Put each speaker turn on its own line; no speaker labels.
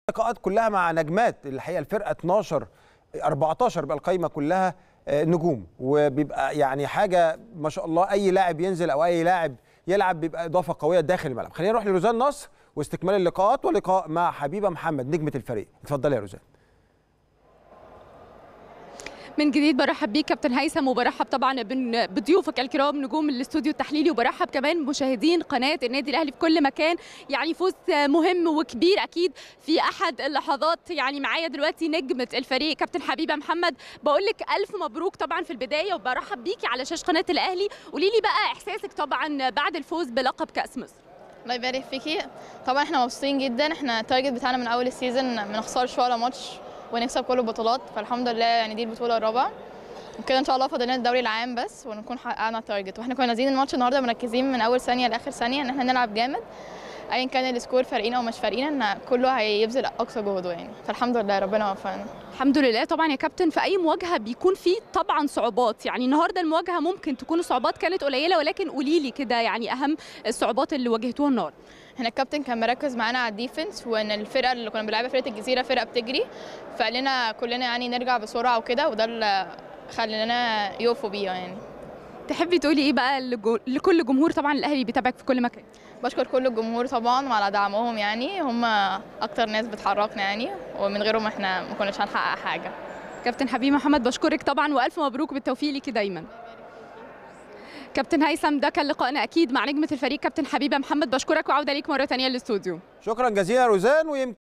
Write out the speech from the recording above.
اللقاءات كلها مع نجمات الحقيقه الفرقه 12 14 بقى القايمه كلها نجوم وبيبقى يعني حاجه ما شاء الله اي لاعب ينزل او اي لاعب يلعب بيبقى اضافه قويه داخل الملعب خلينا نروح لروزان نصر واستكمال اللقاءات ولقاء مع حبيبه محمد نجمه الفريق اتفضلي يا روزان
من جديد برحب بيك كابتن هيثم وبرحب طبعا بضيوفك الكرام نجوم الاستوديو التحليلي وبرحب كمان بمشاهدين قناه النادي الاهلي في كل مكان يعني فوز مهم وكبير اكيد في احد اللحظات يعني معايا دلوقتي نجمه الفريق كابتن حبيبه محمد بقول لك الف مبروك طبعا في البدايه وبرحب بيكي على شاشه قناه الاهلي قولي لي بقى احساسك طبعا بعد الفوز بلقب كاس مصر
الله يبارك فيكي طبعا احنا مبسوطين جدا احنا التارجت بتاعنا من اول السيزون ما نخسرش ولا ماتش ونكسب كل البطولات فالحمد لله يعني دي البطوله الرابعه وكده ان شاء الله فاضلنا الدوري العام بس ونكون حققنا التارجت واحنا كنا نازلين الماتش النهارده مركزين من اول ثانيه لاخر ثانيه ان احنا نلعب جامد ايا كان السكور فارقين او مش فارقين ان كله هيبذل اقصى جهده يعني فالحمد لله ربنا وفقنا
الحمد لله طبعا يا كابتن في اي مواجهه بيكون في طبعا صعوبات يعني النهارده المواجهه ممكن تكون الصعوبات كانت قليله ولكن قولي لي كده يعني اهم الصعوبات اللي واجهتوها النهارده
هنا الكابتن كان مركز معانا على الديفنس وان الفرقه اللي كنا بنلعبها فرقه الجزيره فرقه بتجري فقال لنا كلنا يعني نرجع بسرعه وكده وده اللي خلينا يوفوا بيها يعني
تحبي تقولي ايه بقى لكل جمهور طبعا الاهلي بيتابعك في كل مكان
بشكر كل الجمهور طبعا وعلى دعمهم يعني هم اكتر ناس بتحركنا يعني ومن غيرهم احنا ما كناش هنحقق حاجه
كابتن حبيب محمد بشكرك طبعا والف مبروك بالتوفيق ليكي دايما كابتن هيثم ده كان لقائنا اكيد مع نجمه الفريق كابتن حبيبه محمد بشكرك وعوده ليك مره ثانيه للاستوديو
شكرا جزيلا روزان ويمكن